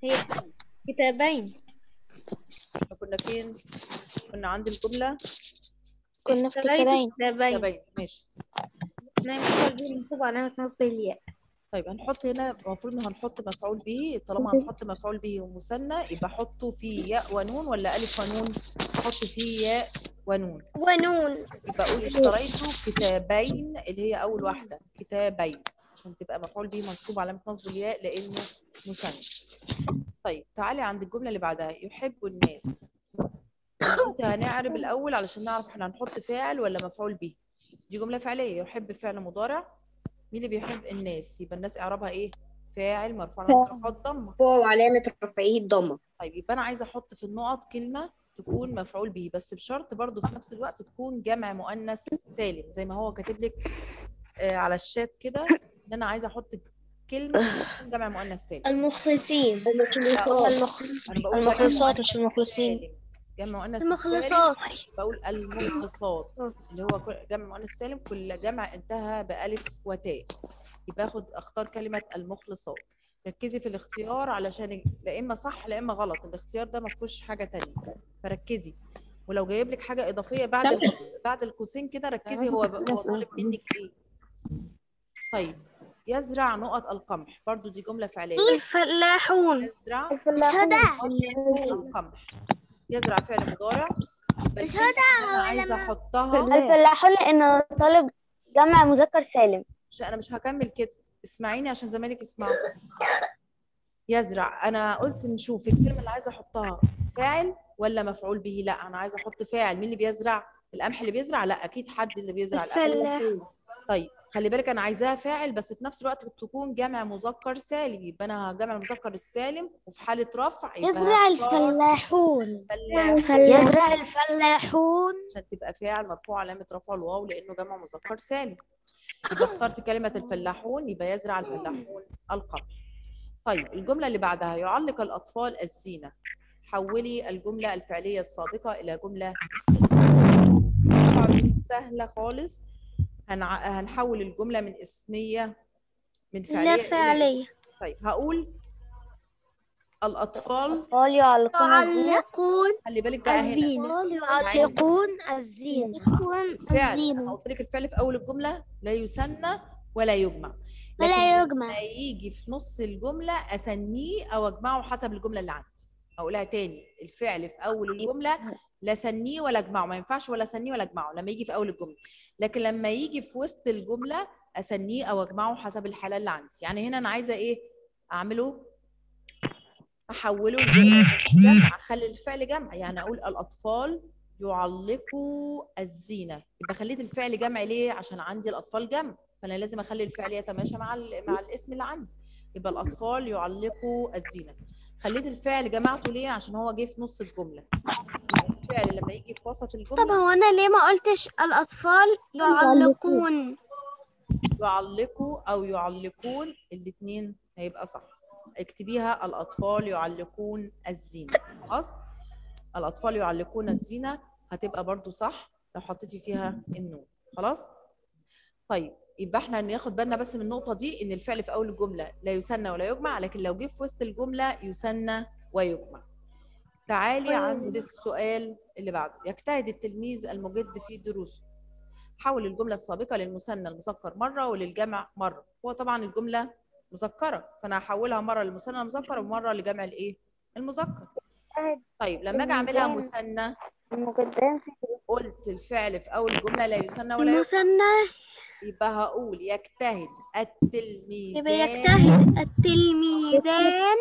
هي كتابين إحنا كنا فين كنا عند الجملة كنا في اشتريت كتابين كتابين تبين ماشي نعم مفعول به منصوب علامة نصب الياء طيب هنحط هنا المفروض ان هنحط مفعول به طالما هنحط مفعول به ومثنى يبقى حطه فيه ياء ونون ولا الف ونون حط فيه ياء ونون ونون يبقى اقول اشتريت كتابين اللي هي اول واحده كتابين عشان تبقى مفعول به منصوب علامه نصب الياء لانه مثنى طيب تعالي عند الجمله اللي بعدها يحب الناس انت هنعرب الاول علشان نعرف احنا هنحط فاعل ولا مفعول به دي جمله فعليه يحب فعل مضارع مين اللي بيحب الناس يبقى الناس اعرابها ايه فاعل مرفوع علامه رفعه الضمه هو وعلامة رفعه الضمة طيب يبقى انا عايزه احط في النقط كلمه تكون مفعول به بس بشرط برضو في نفس الوقت تكون جمع مؤنث سالم زي ما هو كاتب لك آه، على الشات كده ان انا عايزه احط كلمه تكون جمع مؤنث سالم المخلصين المخلصات انا بقول المخلصات مش المخلصين سالم. جمع مؤنث المخلصات سالم بقول المخلصات اللي هو كل- جمع مؤنث سالم كل جمع انتهى بألف وتاء يبقى اخد اختار كلمة المخلصات ركزي في الاختيار علشان لا اما صح لا اما غلط الاختيار ده ما فيهوش حاجة تانية فركزي ولو جايب لك حاجة إضافية بعد ال- بعد القوسين كده ركزي هو هو طالب منك ايه طيب يزرع نقط القمح برضو دي جملة فعلية الفلاحون يزرع هدى القمح يزرع فعل مضارع يبقى مش الكلمة هدى اللي انا عايزه احطها الفلاحون لأنه طالب جمع مذكر سالم مش انا مش هكمل كده اسمعيني عشان زمالك يسمعوا يزرع انا قلت نشوف الكلمه اللي عايزه احطها فاعل ولا مفعول به لا انا عايزه احط فاعل مين اللي بيزرع القمح اللي بيزرع لا اكيد حد اللي بيزرع القمح الفلاح طيب خلي بالك انا عايزاها فاعل بس في نفس الوقت تكون جمع مذكر سالم يبقى انا جمع المذكر السالم وفي حاله رفع يبقى يزرع هختار الفلاحون فلاح يزرع الفلاحون عشان تبقى فاعل مرفوع علامة رفعه الواو لأنه جمع مذكر سالم يبقى اخترت كلمة الفلاحون يبقى يزرع الفلاحون القمح طيب الجملة اللي بعدها يعلق الأطفال الزينة حولي الجملة الفعلية السابقة إلى جملة اسمية طبعا سهلة خالص هنع... هنحول الجملة من اسمية من فعلية لا إلى فعلية طيب هقول الأطفال قال يعلقون الزينة يعلقون خلي بالك بقى هنا الزينة يعلقون الزينة فعل انا قلت لك الفعل في اول الجمله لا يثنى ولا يجمع ولا لكن يجمع. لما يجي في نص الجمله اسنيه او اجمعه حسب الجمله اللي عندي اقولها تاني الفعل في اول الجمله لا اسنيه ولا اجمعه ما ينفعش ولا اسنيه ولا اجمعه لما يجي في اول الجمله لكن لما يجي في وسط الجمله اسنيه او اجمعه حسب الحاله اللي عندي يعني هنا انا عايزه ايه اعمله احوله لجمع اخلي الفعل جمع يعني اقول الاطفال يعلقوا الزينه يبقى خليت الفعل جمع ليه عشان عندي الاطفال جمع فانا لازم اخلي الفعل يتماشى مع ال- مع الاسم اللي عندي يبقى الاطفال يعلقوا الزينه خليت الفعل جمعته ليه عشان هو جه في نص الجمله الفعل لما يجي في وسط طب الجمله هو أنا ليه ما قلتش الأطفال يعلقون يعلقوا او يعلقون الاثنين هيبقى صح اكتبيها الاطفال يعلقون الزينه خلاص الاطفال يعلقون الزينه هتبقى برضو صح لو حطيتي فيها النون خلاص طيب يبقى احنا ناخد بالنا بس من النقطه دي ان الفعل في اول الجمله لا يثنى ولا يجمع لكن لو جه في وسط الجمله يثنى ويجمع تعالي عند السؤال اللي بعده يجتهد التلميذ المجد في دروسه حول الجملة السابقة للمثنى المذكر مرة وللجمع مرة هو طبعا الجملة مذكرة فأنا هحولها مرة للمثنى المذكر ومرة لجمع الإيه؟ المذكر طيب لما أجي أعملها مثنى المجدان في قلت الفعل في أول الجملة لا يثنى ولا يجمع المثنى يبقى هقول يجتهد يبقى التلميذان يجتهد التلميذان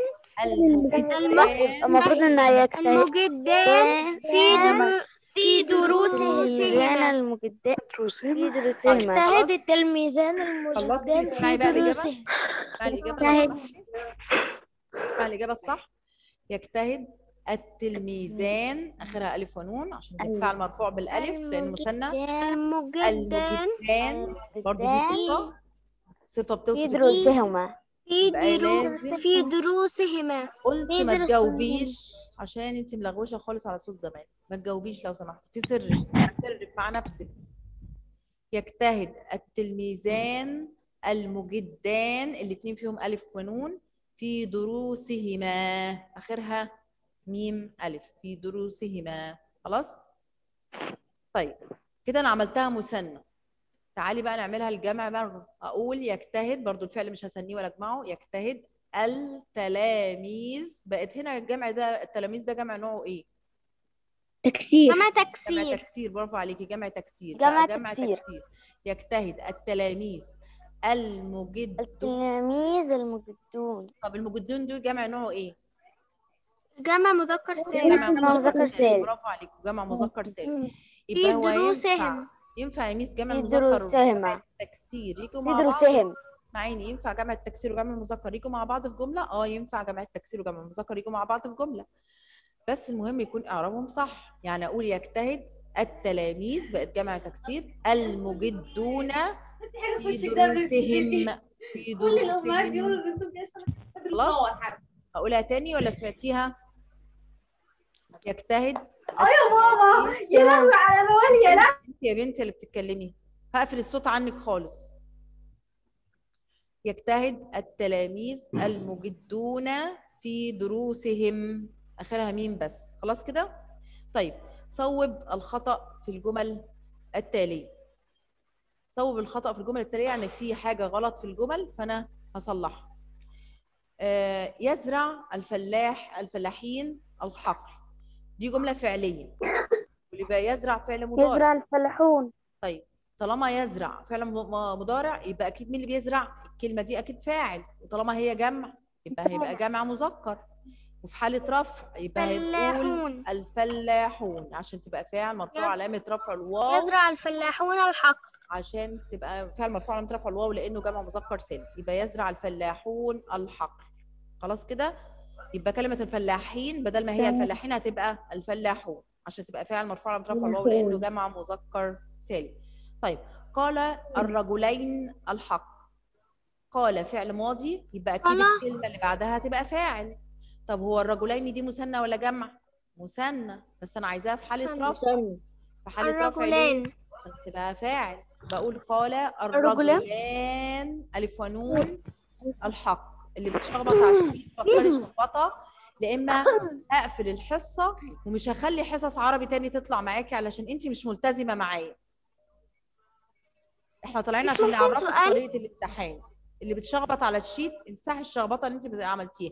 المجدان المفروض انها يجتهد المجدان في درو في دروسهما الميزان المجدان في دروسهما يجتهد التلميذان خلصتي المجدان اسمعي في بقى الإجابة دروسهما اسمعي الإجابة يجتهد. لو سمحتي. اسمعي الإجابة الصح يجتهد التلميذان آخرها ألف ونون عشان دي فعل مرفوع بالألف لأن مثنى المجدان المجدان برضه دي صفة صفة في بتوصف دروسهما في يبقى دروس لازم- في دروسهما قلت في ما درس تجاوبيش عشان انت ملغوشه خالص على صوت زمان ما تجاوبيش لو سمحتي في سرك سرك مع نفسك يجتهد التلميذان المجدان الاثنين فيهم الف ونون في دروسهما آخرها ميم ألف في دروسهما خلاص طيب كده أنا عملتها مثنى تعالي بقى نعملها الجمع مرة أقول يجتهد برضو الفعل مش هسنيه ولا أجمعه يجتهد التلاميذ بقت هنا الجمع ده التلاميذ ده جمع نوعه إيه؟ تكسير جمع جمع تكسير تكسير برافو عليكي جمع تكسير جمع بقى جمع تكسير. تكسير يجتهد التلاميذ المجد التلاميذ المجدون طب المجدون دول جمع نوعه ايه؟ جمع مذكر سالم جمع جمع مذكر سالم. برافو عليكم جمع مذكر سالم في يبقى هو ينفع دروسهم ينفع يميز جمع في المذكر دروسهما. وجمع التكسير يجوا في مع بعض دروسهم معيني ينفع جمع التكسير وجمع المذكر يجوا مع بعض في جمله اه ينفع جمع التكسير وجمع المذكر يجوا مع بعض في جمله بس المهم يكون اعرابهم صح يعني اقول يجتهد التلاميذ بقت جمع تكسير المجدون في دروسهم في دروسهم خلاص اقولها تاني ولا سمعتيها يجتهد تمام انت يا بنتي اللي بتتكلمي هقفل الصوت عنك خالص يجتهد التلاميذ المجدون في دروسهم اخرها ميم بس خلاص كده طيب صوب الخطأ في الجمل التالية صوب الخطأ في الجمل التالية يعني في حاجة غلط في الجمل فأنا هصلحها آه، يزرع الفلاح الفلاحين الحقل دي جملة فعلية واللي يزرع فعل مضارع يزرع الفلاحون طيب طالما يزرع فعل م- م- مضارع يبقى اكيد مين اللي بيزرع الكلمه دي اكيد فاعل وطالما هي جمع يبقى هيبقى جمع مذكر وفي حاله رفع يبقى هنقول فلاحون الفلاحون عشان تبقى فاعل مرفوع يز- علامه رفع الواو يزرع الفلاحون الحقل عشان تبقى فعل مرفوع علامه رفع الواو لانه جمع مذكر سالم يبقى يزرع الفلاحون الحقل خلاص كده يبقى كلمه الفلاحين بدل ما هي تمام. الفلاحين هتبقى الفلاحون عشان تبقى فعل مرفوع علامه رفع الواو لانه جمع مذكر سالم طيب قال الرجلين الحق قال فعل ماضي يبقى اكيد قال. الكلمه اللي بعدها هتبقى فاعل طب هو الرجلين دي مثنى ولا جمع مثنى بس انا عايزاها في حاله مثنى. رفع في حاله رفع ليه الرجلان تبقى فاعل بقول قال الرجلان. الرجلان الف ونون الحق اللي بتشخبط على الشيء فكري شخبطه لا اما اقفل الحصه ومش هخلي حصص عربي تاني تطلع معاكي علشان انت مش ملتزمه معايا احنا طالعين مش عشان ممكن نعرفك سؤال؟ طريقه الامتحان اللي بتشخبط على الشيت امسحي الشخبطه اللي انت عملتيها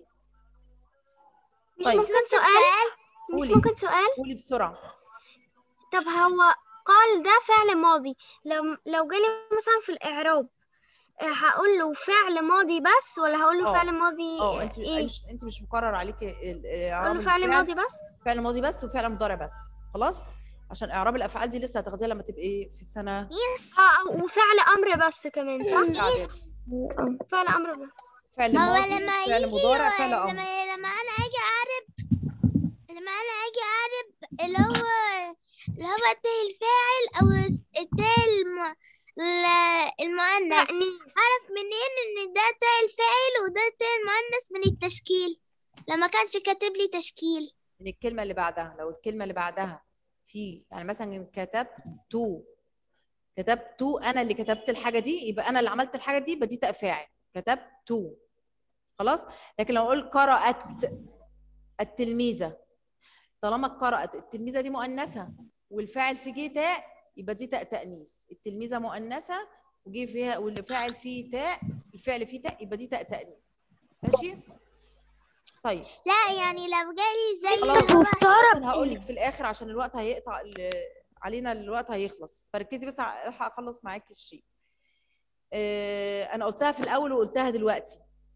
مش طيب. ممكن سؤال مش قولي. ممكن سؤال قولي بسرعه طب هو قال ده فعل ماضي لو لو جالي مثلا في الإعراب آه، هقول له فعل ماضي بس ولا هقول له اه. فعل ماضي اه انت ايه مش انت مش مقرر عليكي ال- ال- اقول اعراب له فعل الفعل. ماضي بس فعل ماضي بس وفعل مضارع بس خلاص عشان اعراب الافعال دي لسه هتاخديها لما تبقي في سنه يس اه وفعل امر بس كمان صح يس فعل امر بس فعل ما هو ماضي لما فعل يجي مضارع فعل لما امر لما انا اجي اعرب لما انا اجي اعرب اللي هو اللي هو التاء الفاعل او التاء الم... ال- المؤنث تأنيث اعرف منين ان ده تاء الفاعل وده تاء المؤنث من التشكيل لما كانش كاتب لي تشكيل من الكلمه اللي بعدها لو الكلمه اللي بعدها في يعني مثلا كتبت تو كتبت تو انا اللي كتبت الحاجه دي يبقى انا اللي عملت الحاجه دي يبقى دي تاء فاعل كتبت تو خلاص لكن لو اقول قرات التلميذه طالما قرات التلميذه دي مؤنثه والفاعل في جه تاء يبقى دي تاء تانيث التلميذه مؤنثه وجي فيها والفاعل فيه تاء الفعل فيه تاء يبقى دي تاء تانيث ماشي طيب لا يعني لو جالي زي خلاص. اللي هو انا هقول لك في الاخر عشان الوقت هيقطع ال- علينا الوقت هيخلص فركزي بس ع- الحق اخلص معاكي الشيء آه، انا قلتها في الاول وقلتها دلوقتي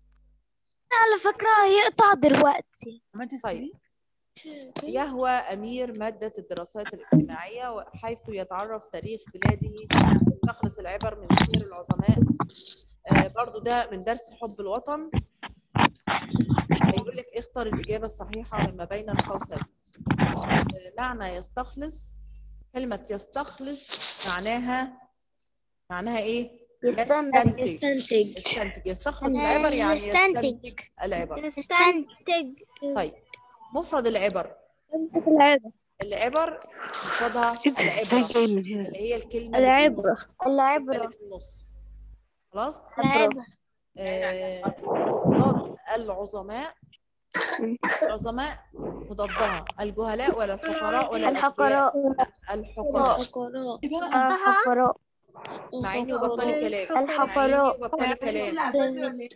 على فكرة هيقطع دلوقتي طيب يهوى امير ماده الدراسات الاجتماعيه حيث يتعرف تاريخ بلاده يستخلص العبر من سير العظماء آه، برضو ده من درس حب الوطن هيقول لك اختر الاجابه الصحيحه مما بين القوسين آه، معنى يستخلص كلمه يستخلص معناها معناها ايه يستنتج. يستنتج يستنتج يستخلص العبر يعني يستنتج. يستنتج العبر استنتج طيب مفرد العبر امسك العبرة العبر مفردها العبرة اللي هي الكلمة العبرة. اللي في النص. الكلمة العبرة اللي في النص خلاص العبر آه، ضاد العظماء العظماء مضادها الجهلاء ولا الفقراء ولا الحقراء الحقراء الحقراء اسمعيني وبطلي كلام الحقراء. اسمعيني وبطلي كلام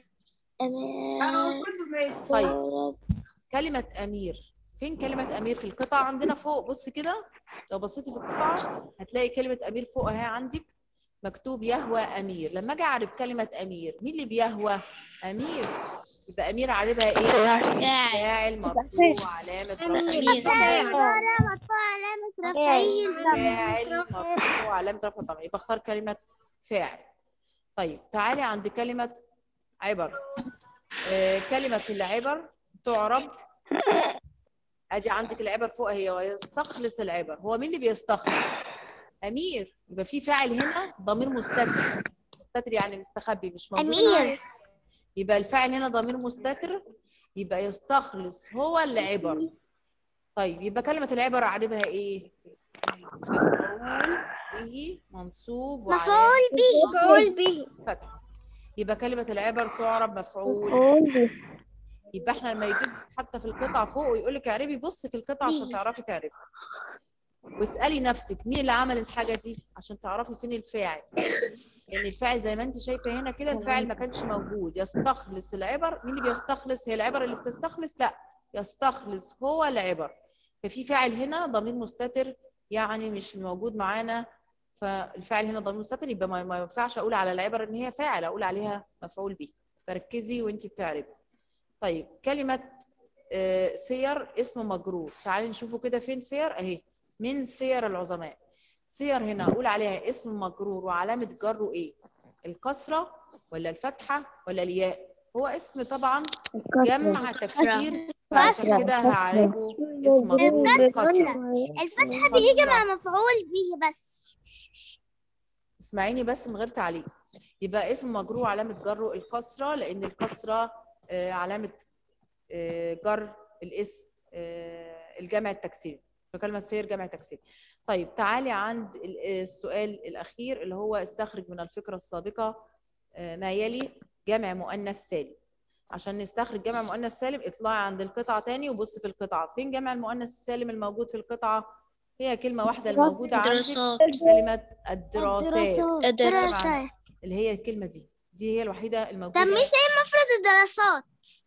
طيب كلمة أمير فين كلمة أمير في القطعة عندنا فوق بص كده لو بصيتي في القطعة هتلاقي كلمة أمير فوق أهي عندك مكتوب يهوى أمير لما أجي أعرف كلمة أمير مين اللي بيهوى أمير يبقى أمير عارفها إيه فاعل مرفوع علامة رفعه مرفوع علامة رفعه الضمة فاعل مرفوع علامة رفع الضمير يبقى اختار كلمة فاعل طيب تعالي عند كلمة عبر آه كلمة العبر تعرب ادي عندك العبر فوق هي ويستخلص العبر هو مين اللي بيستخلص امير يبقى في فاعل هنا ضمير مستتر مستتر يعني مستخبي مش موجود أمير يبقى الفاعل هنا ضمير مستتر يبقى يستخلص هو العبر طيب يبقى كلمة العبر أعربها إيه؟ مفعول به منصوب وعلامة مفعول به مفعول به فتح يبقى كلمة العبر تعرب مفعول يبقى احنا لما يجيب حتى في القطعة فوق ويقول لك اعربي بص في القطعة عشان مين؟ تعرفي تعربي واسألي نفسك مين اللي عمل الحاجة دي عشان تعرفي فين الفاعل لأن الفاعل زي ما انت شايفة هنا كده الفاعل ما كانش موجود يستخلص العبر مين اللي بيستخلص هي العبر اللي بتستخلص لا يستخلص هو العبر ففي فاعل هنا ضمير مستتر يعني مش موجود معانا فالفاعل هنا ضمير مستتر يبقى ما ما ينفعش اقول على العبر ان هي فاعل اقول عليها مفعول به فركزي وانت بتعربي طيب كلمة آه، سير اسم مجرور تعالي نشوفه كده فين سير اهي من سير العظماء سير هنا اقول عليها اسم مجرور وعلامة جره ايه الكسرة ولا الفتحة ولا الياء هو اسم طبعا جمع تكسير فعشان كده هعرفه اسم مجرور بالكسرة الفتحة بيجي مع مفعول به بس اسمعيني بس من غير تعليق يبقى اسم مجرور علامة جره الكسرة لأن الكسرة آه، علامة آه، جر الاسم آه، الجمع التكسير فكلمة سير جمع تكسير طيب تعالي عند ال- السؤال الأخير اللي هو استخرج من الفكرة السابقة آه، ما يلي جمع مؤنث سالم عشان نستخرج جمع مؤنث سالم اطلعي عند القطعة تاني وبص في القطعة فين جمع المؤنث السالم الموجود في القطعة هي كلمة واحدة الموجودة عندك دراسات كلمة الدراسات دراسات اللي هي الكلمة دي دي هي الوحيدة الموجودة طب ميس ايه مفرد الدراسات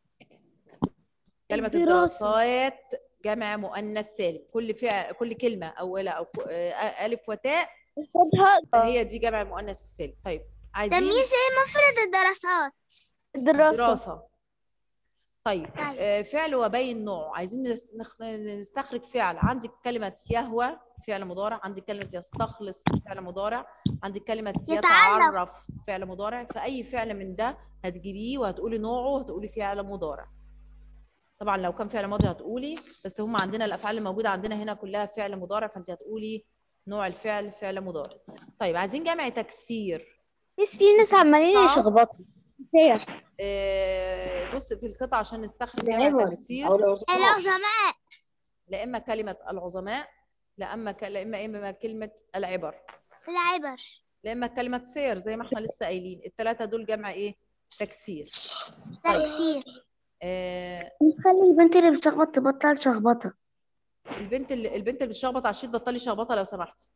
كلمة الدراسات جمع مؤنث سالم كل فعل كل كلمة أولها أو ك- آه، ألف وتاء هي دي جمع المؤنث السالم طيب طب عايزين ميس ايه مفرد الدراسات الدراسة دراسة طيب طيب. آه، فعل وبين نوعه عايزين نس- نخ- نستخرج فعل عندك كلمة يهوى فعل مضارع عندك كلمة يستخلص فعل مضارع عندك كلمة يتعرف. يتعرف فعل مضارع فأي فعل من ده هتجيبيه وهتقولي نوعه وهتقولي فعل مضارع طبعا لو كان فعل ماضي هتقولي بس هم عندنا الأفعال الموجودة عندنا هنا كلها فعل مضارع فأنت هتقولي نوع الفعل فعل مضارع طيب عايزين جمع تكسير بس في ناس عمالين آه. يشخبطوا سير آه، بص في القطعة عشان نستخرج جمع العبر تكسير أو العظماء العظماء لا اما كلمه العظماء لا اما ك... لا اما اما كلمه العبر العبر لا اما كلمه سير زي ما احنا لسه قايلين الثلاثه دول جمع ايه تكسير تكسير آه خلي البنت اللي بتشخبط تبطل شخبطة البنت اللي البنت اللي بتشخبط على الشيت بطلي شخبطه لو سمحتي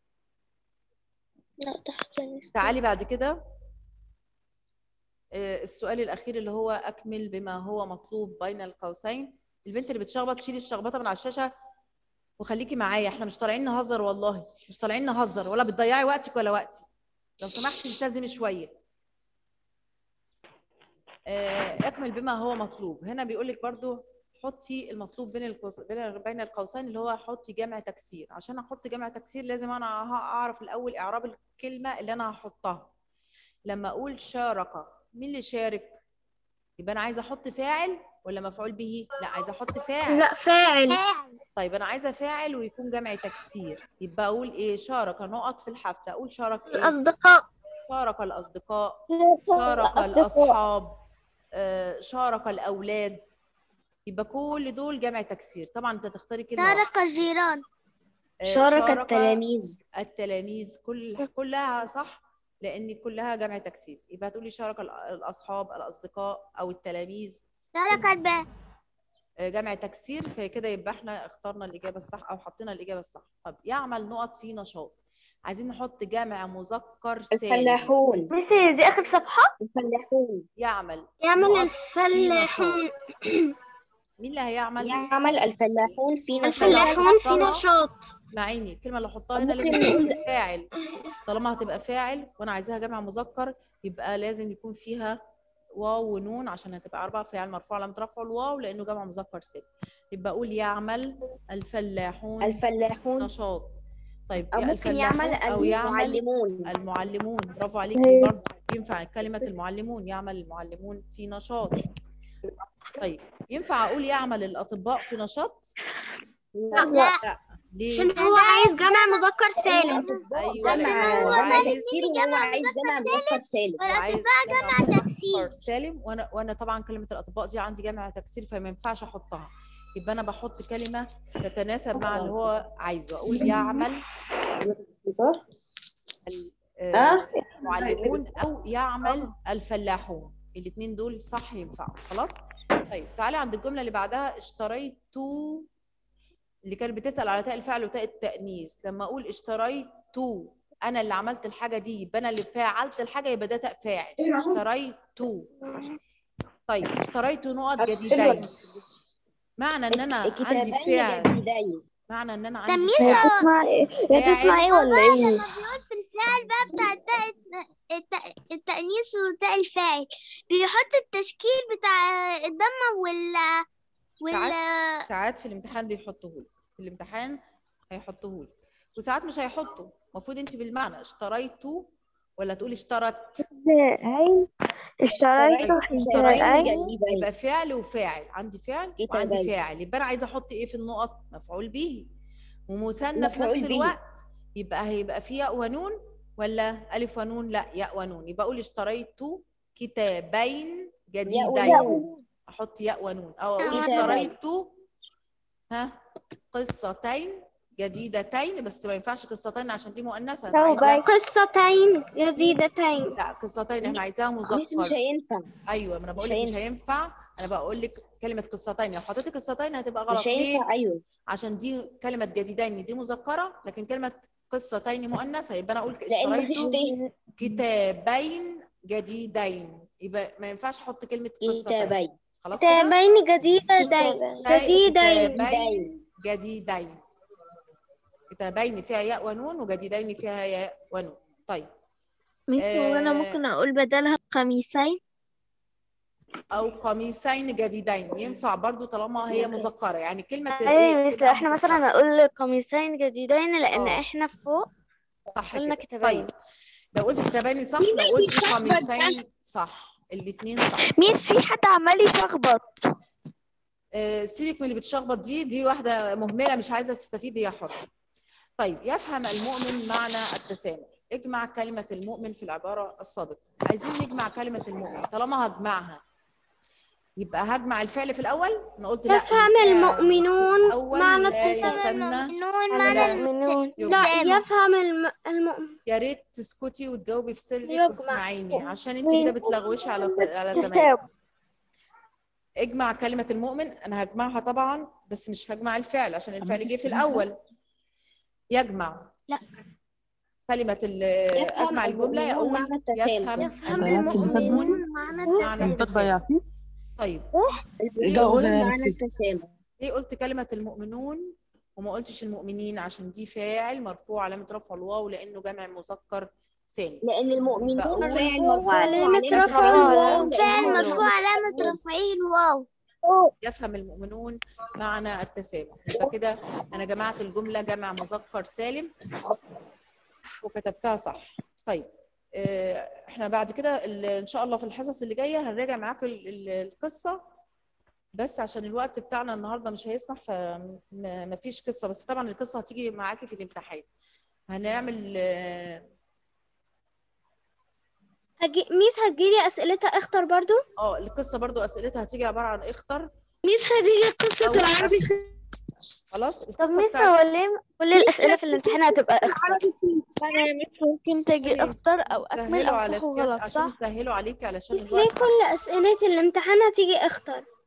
لا تحت تعالي بعد كده آه السؤال الاخير اللي هو اكمل بما هو مطلوب بين القوسين البنت اللي بتشخبط شيلي الشخبطه من على الشاشه وخليكي معايا احنا مش طالعين نهزر والله مش طالعين نهزر ولا بتضيعي وقتك ولا وقتي لو سمحتي التزمي شويه آه، اكمل بما هو مطلوب هنا بيقول لك برضو حطي المطلوب بين القوس بين بين القوسين اللي هو حطي جمع تكسير عشان احط جمع تكسير لازم انا ه- اعرف الاول اعراب الكلمه اللي انا هحطها لما اقول شارك مين اللي شارك يبقى انا عايزه احط فاعل ولا مفعول به لا عايزه احط فاعل لا فاعل فاعل طيب انا عايزه فاعل ويكون جمع تكسير يبقى اقول ايه شارك نقط في الحفله اقول شارك ايه الأصدقاء شارك الاصدقاء شارك الاصحاب آه، شارك الاولاد يبقى كل دول جمع تكسير طبعا انت تختاري كلمه واحدة. شارك الجيران آه، شارك التلاميذ التلاميذ كل كلها صح لان كلها جمع تكسير يبقى تقولي شارك ال- الاصحاب الاصدقاء او التلاميذ انا كاتباه آه، جمع تكسير فكده يبقى احنا اخترنا الإجابة الصح أو حطينا الإجابة الصح طب يعمل نقط في نشاط عايزين نحط جمع مذكر سالم الفلاحون ميس هي دي آخر صفحة الفلاحون يعمل يعمل نقط في الفلاحون مين اللي هيعمل يعمل الفلاحون في نشاط الفلاحون في طبعا. نشاط اسمعيني الكلمة اللي احطها هنا ممكن لازم نقول- تكون فاعل طالما هتبقى فاعل وانا عايزاها جمع مذكر يبقى لازم يكون فيها واو ونون عشان هتبقى أربع فاعل مرفوع علامة رفعه الواو لأنه جمع مذكر سالم يبقى أقول يعمل الفلاحون الفلاحون نشاط طيب أو يا ممكن يعمل الفلاحون أو يعمل المعلمون المعلمون برافو عليكي برضه ينفع كلمة المعلمون يعمل المعلمون في نشاط طيب ينفع أقول يعمل الأطباء في نشاط؟ لا لا ليه؟ عشان هو عايز جمع مذكر سالم أيوه عشان لا، هو هو عايز عايز كتير وهو عايز جمع مذكر سالم وعايز والأطباء جمع تكسير مذكر سالم وانا وانا طبعا كلمه الاطباء دي عندي جمع تكسير فما ينفعش احطها يبقى انا بحط كلمه تتناسب مع اللي هو عايزه اقول يعمل ال- آه، المعلمون او يعمل الفلاحون الاثنين دول صح ينفعوا خلاص طيب تعالي عند الجمله اللي بعدها اشتريت اللي كانت بتسال على تاء الفعل وتاء التانيث لما اقول اشتريت انا اللي عملت الحاجه دي يبقى انا اللي فعلت الحاجه يبقى ده تاء فاعل اشتريت طيب اشتريت نقط جديدين معنى ان انا عندي كتابين فعل جديدين معنى ان انا عندي تمييز هي فعل تسمع ايه هي فاعل. تسمع ايه ولا ايه لما بيقول في الفعل بقى بتاع التاء الت- التأنيث وتاء الفاعل بيحط التشكيل بتاع الضمة وال وال ساعات في الامتحان بيحطوهولك في الامتحان هيحطوهولك وساعات مش هيحطوا المفروض انت بالمعنى اشتريت ولا تقولي اشترت ازاي اشتريت اشتريت ازاي جديدين يبقى فعل وفاعل عندي فعل وعندي كتابين. فاعل يبقى انا عايزه احط ايه في النقط مفعول به ومثنى في مفعول نفس به. الوقت يبقى هيبقى في ياء ونون ولا الف ونون لا ياء ونون يبقى اقول اشتريت كتابين جديدين ونون. احط ياء ونون او اقول كتابين. اشتريت ها قصتين جديدتين بس ما ينفعش قصتين عشان دي مؤنثه أنا ثوبين. عايزاها- قصتين جديدتين لا قصتين احنا عايزاها مش مش مذكر هينفع ايوه ما انا بقول مش لك مش هينفع. هينفع انا بقول لك كلمه قصتين لو حطيتي قصتين هتبقى غلط مش ليه هينفع ايوه عشان دي كلمه جديدين دي مذكره لكن كلمه قصتين مؤنثه يبقى انا اقول لان مفيش اشتريت ت كتابين جديدين يبقى ما ينفعش احط كلمه قصتين كتابين خلاص كده كتابين جديدتين جديدين كتابين جديدين كتابين فيها ياء ونون وجديدين فيها ياء ونون طيب ميس هو انا آه، ممكن اقول بدلها قميصين او قميصين جديدين ينفع برضو طالما هي مذكره يعني كلمه ايه ايه مش لو احنا مثلا نقول قميصين جديدين لان آه. احنا فوق صح قلنا كده. كتابين. طيب لو قلت كتابين صح لو قلت قميصين صح الاثنين صح ميس في حد عمال يشخبط آه، سيبك من اللي بتشخبط دي دي واحده مهمله مش عايزه تستفيد هي حره طيب يفهم المؤمن معنى التسامح اجمع كلمه المؤمن في العباره السابقه عايزين نجمع كلمه المؤمن طالما هجمعها يبقى هجمع الفعل في الاول انا قلت لا يفهم الفعل في المؤمنون الأول معنى لا التسامح. يثنى نون أنا معنى المؤمنون لا يسامح. يفهم الم... المؤمن يا ريت تسكتي وتجاوبي في سرك يجمع. وتسمعيني عشان انت كده بتلغوشي على س- على زمايلك تساوي اجمع كلمة المؤمن أنا هجمعها طبعا بس مش هجمع الفعل عشان الفعل جه في الأول يجمع لا. كلمة ال- يفهم أجمع الجملة المؤمنون أقول معنى التسامح. يفهم يفهم المؤمنون معنى معنى التسامح طيب المؤمنون معنى التسامح ليه قلت كلمة المؤمنون وما قلتش المؤمنين عشان دي فاعل مرفوع علامة رفع الواو لأنه جمع مذكر سالم لأن المؤمنون بقول فاعل مرفوع مرفوع علامة وعلامة رفعه رفعه الواو. فعل لأنه مرفوع علامة رفعه الواو يفهم المؤمنون معنى التسامح يبقى كده انا جمعت الجمله جمع مذكر سالم وكتبتها صح طيب آه، احنا بعد كده ال- ان شاء الله في الحصص اللي جايه هنراجع معاكم ال- ال- القصه بس عشان الوقت بتاعنا النهارده مش هيسمح فمفيش قصه بس طبعا القصه هتيجي معاكي في الامتحان هنعمل آه، هجي... ميس هتجيلي أسئلتها اختر برضو اه القصه برضو اسئلتها هتيجي عباره عن اختر ميس هدي قصة أو العربي خلاص طب القصه ميس بتاعت هو ليه كل الاسئله في الامتحان هتبقى اختر أنا ميس ممكن تجي أكتر أو أكمل سهلوا أو على صح السياد وغلط عشان صح؟ يسهلوا عليكي علشان ميس ليه الوقت كل أسئلة الامتحان هتيجي اختر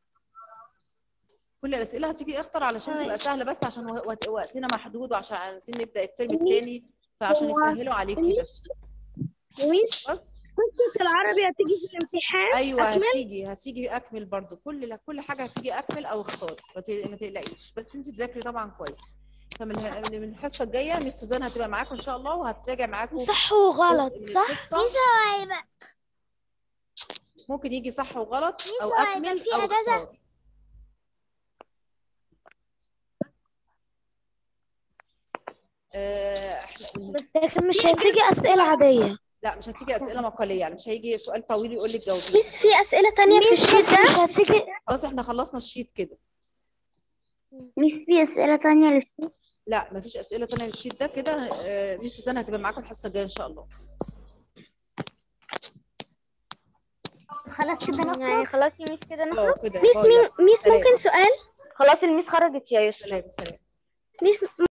كل الاسئله هتيجي اختر علشان تبقى سهله بس عشان وق- وقت- وقتنا محدود وعشان عايزين نبدا الترم الثاني فعشان يسهلوا عليكي بس ميس بس قصة العربي هتيجي في الامتحان ايوه أكمل؟ هتيجي هتيجي اكمل برضو كل كل حاجه هتيجي اكمل او اختار ما ت- ما تقلقيش بس انت تذاكري طبعا كويس فمن من الحصه الجايه مس سوزان هتبقى معاكم ان شاء الله وهتراجع معاكم صح وغلط جزء من صح القصة. هيبقى ممكن يجي صح وغلط او هيبقى اكمل في او أجازة؟ اختار آه، احنا بس لكن مش هتيجي أسئلة عادية لا مش هتيجي اسئله مقاليه يعني مش هيجي سؤال طويل يقول لك جاوبي ميس في أسئلة تانية في ميس الشيت بس مش هتيجي خلاص احنا خلصنا الشيت كده ميس في أسئلة تانية للشيت لا مفيش اسئله تانية للشيت ده كده آه، ميس سوزان هتبقى معاكم الحصه الجايه ان شاء الله خلاص كده يعني نخرج خلاص يا ميس كده نخرج اه كده ميس باي باي. مين ميس سلام. ممكن سؤال خلاص الميس خرجت يا يسرا سلام سلام ميس